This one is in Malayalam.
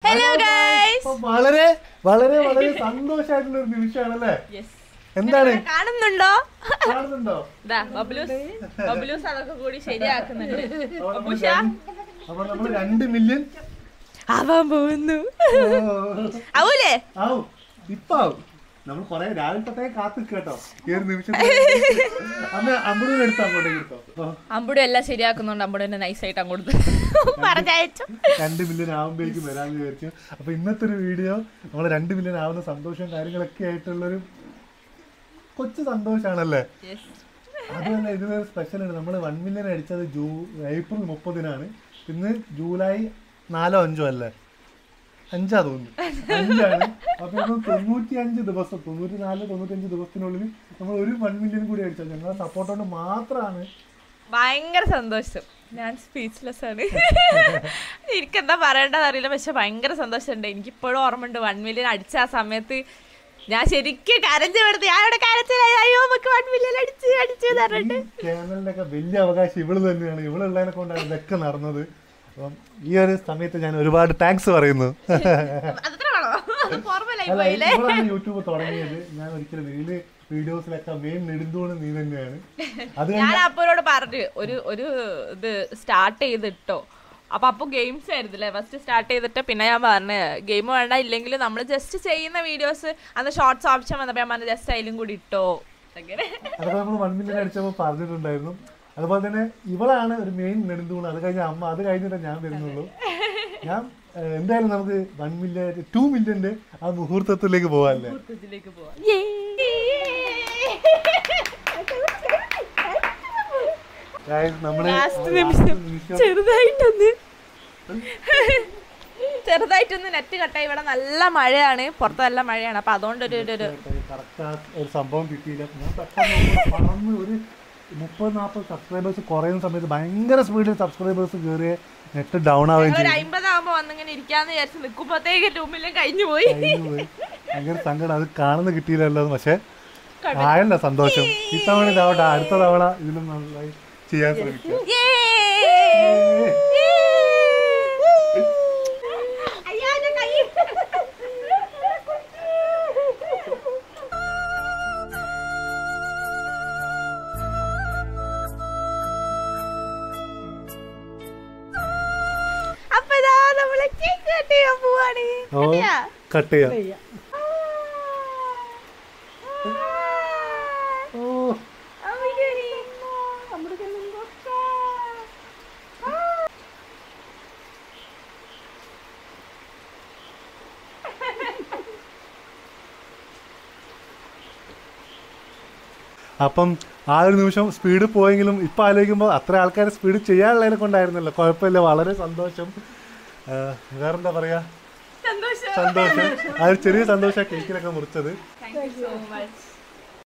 ഹലോ ഗൈസ് അപ്പൊ വളരെ വളരെ വളരെ സന്തോഷമായിട്ടുള്ള ഒരു നിമിഷമാണല്ലേ എന്താണ് കാണുന്നുണ്ടോ കാണുന്നുണ്ടോ ദാ ബബ്ലൂസ് ബബ്ലൂസ് അതൊക്കെ കൂടി ശരിയാക്കുന്നുണ്ട് അപ്പോൾ നമ്മൾ രണ്ട്- അപ്പോൾ നമ്മൾ രണ്ട് മില്യൺ അവൻ പോകുന്നു ആവൂലേ ആവും ഇപ്പൊ ആവും നമ്മൾ കൊറേ രാവിലെ തൊട്ടേ കാത്തു കേട്ടോ ഈ ഒരു നിമിഷം അന്ന് അമ്പൂരിനെ എടുത്തോ അങ്ങോട്ടേക്ക് എടുത്തോ ആ, അമ്പുടി എല്ലാം ശരിയാക്കുന്നുണ്ട് അമ്പുടി എന്നെ നൈസായിട്ട് അങ്ങോട്ട് പറഞ്ഞയച്ചു രണ്ട് മില്യൺ ആവുമ്പോഴേക്കും വരാമെന്ന് വിചാരിച്ചു അപ്പൊ ഇന്നത്തെ ഒരു വീഡിയോ നമ്മൾ രണ്ട് മില്യൺ ആവുന്ന സന്തോഷവും കാര്യങ്ങളൊക്കെ ആയിട്ടുള്ളൊരു കൊച്ചു സന്തോഷാണല്ലേ അത് തന്നെ ഇതിനൊരു സ്പെഷ്യൽ ഉണ്ട് നമ്മൾ വൺ മില്യൺ അടിച്ചത് ജൂ ഏപ്രിൽ മുപ്പതിനാണ് ഇന്ന് ജൂലൈ നാലോ അഞ്ചോ അല്ലേ അഞ്ചാ തോന്നുന്നു അഞ്ചാണ് അപ്പൊ ഇത് തൊണ്ണൂറ്റി അഞ്ച് ദിവസം തൊണ്ണൂറ്റി നാല് തൊണ്ണൂറ്റി അഞ്ച് ദിവസത്തിനുള്ളിൽ നമ്മൾ ഒരു വൺ മില്യൺ കൂടി അടിച്ചത് ഞങ്ങളുടെ സപ്പോർട്ട് കൊണ്ട് മാത്രമാണ് ഭയങ്കര സന്തോഷം ഞാൻ സ്പീച്ച്ലെസ് ആണ് എനിക്കെന്താ പറയേണ്ടത് അറിയില്ല പക്ഷെ ഭയങ്കര സന്തോഷമുണ്ട് എനിക്കിപ്പോഴും ഓർമ്മയുണ്ട് വൺ മില്യൺ അടിച്ച ആ സമയത്ത് ഞാൻ ശരിക്കും കരഞ്ഞു കൊടുത്ത് ഞാൻ ഇവിടെ കരച്ചിലായി അയ്യോ നമുക്ക് വൺ മില്യൺ അടിച്ച് അടിച്ചു എന്ന് പറഞ്ഞിട്ട് ചാനലിനൊക്കെ വലിയ അവകാശം ഇവള് തന്നെയാണ് ഇവളുള്ളതിനെ കൊണ്ടാണ് ഇതൊക്കെ നടന്നത് അപ്പം ഈ ഒരു സമയത്ത് ഞാൻ ഒരുപാട് താങ്ക്സ് പറയുന്നു അത്ര വേണോ ഓർമ്മയിലായി അല്ല പോയില്ലേ ഇവളാണ് യൂട്യൂബ് തുടങ്ങിയത് ഞാൻ ഒരിക്കലും റീല് വീഡിയോസിലൊക്കെ മെയിൻ നെടുന്തോണ് നീ തന്നെയാണ് അത് ഞാൻ അപ്പോരോട് പറഞ്ഞു ഒരു ഒരു ഇത് സ്റ്റാർട്ട് ചെയ്തിട്ടോ അപ്പൊ അപ്പൊ ഗെയിംസ് ആയിരുന്നില്ലേ ഫസ്റ്റ് സ്റ്റാർട്ട് ചെയ്തിട്ട് പിന്നെ ഞാൻ പറഞ്ഞു ഗെയിം വേണ്ട ഇല്ലെങ്കിൽ നമ്മൾ ജസ്റ്റ് ചെയ്യുന്ന വീഡിയോസ് അന്ന് ഷോർട്സ് ഓപ്ഷൻ വന്നപ്പോ ഞാൻ പറഞ്ഞു ജസ്റ്റ് അതിലും കൂടി ഇട്ടോ അങ്ങനെ അതൊക്കെ നമ്മൾ വൺ മില്യൺ അടിച്ചപ്പോൾ പറഞ്ഞിട്ടുണ്ടായിരുന്നു അതുപോലെ തന്നെ ഇവളാണ് ഒരു മെയിൻ നെടുന്തൂണ് അത് കഴിഞ്ഞ അമ്മ അത് കഴിഞ്ഞിട്ടേ ഞാൻ വരുന്നുള്ളൂ ഞാൻ ഏഹ്, എന്തായാലും നമുക്ക് വൺ മില്യൺ ടു മില്യന്റെ ആ മുഹൂർത്തത്തിലേക്ക് പോകാല്ലേ ഇതിലേക്ക് പോവാം Guys, നമ്മുടെ ലാസ്റ്റ് last നിമിഷം നിമിഷം ചെറുതായിട്ടൊന്ന് ചെറുതായിട്ടൊന്ന് നെറ്റ് കട്ടായി ഇവിടെ നല്ല മഴയാണ് പുറത്ത് നല്ല മഴയാണ് അപ്പൊ അതുകൊണ്ടൊരു ഒരു ഒരു കറക്റ്റ് ആ ഒരു സംഭവം കിട്ടിയില്ല ഞാൻ പെട്ടെന്ന് പറന്ന് ഒരു മുപ്പത് നാൽപ്പത് സബ്സ്ക്രൈബേഴ്സ് കുറയുന്ന സമയത്ത് ഭയങ്കര സ്പീഡിൽ സബ്സ്ക്രൈബേഴ്സ് കയറിയ നെറ്റ് ഡൗൺ ആവുകയും ഒരു ചെയ്തു അമ്പതാകുമ്പോ വന്നിങ്ങനെ ഇരിക്കാന്ന് വിചാരിച്ച് നിക്കുമ്പോഴത്തേക്ക് ടൂമിലും കഴിഞ്ഞു പോയി കഴിഞ്ഞു പോയി. ഭയങ്കര സങ്കടം അത് കാണുന്ന കിട്ടിയില്ലല്ലോ എന്ന്. പക്ഷേ ആയല്ല സന്തോഷം ഇത്തവണ ഇതാവട്ടെ അടുത്ത തവണ ഇതിലും നന്നായി ചെയ്യാൻ ശ്രമിക്കാം അപ്പൊ ഇതാ നമ്മളെ കേക്ക് കട്ട് ചെയ്യാൻ പോവാണ് ഓ കട്ട് ചെയ്യാം ഓ അപ്പം ആ ഒരു നിമിഷം സ്പീഡ് പോയെങ്കിലും ഇപ്പം ആലോചിക്കുമ്പോൾ അത്ര ആൾക്കാർ സ്പീഡ് ചെയ്യാനുള്ളതിനെ കൊണ്ടായിരുന്നല്ലോ കുഴപ്പമില്ല വളരെ സന്തോഷം ആ, വേറെന്താ പറയുക സന്തോഷം സന്തോഷം ആ ഒരു ചെറിയ സന്തോഷം കേക്കിലൊക്കെ മുറിച്ചത് താങ്ക് യു സോ മച്ച്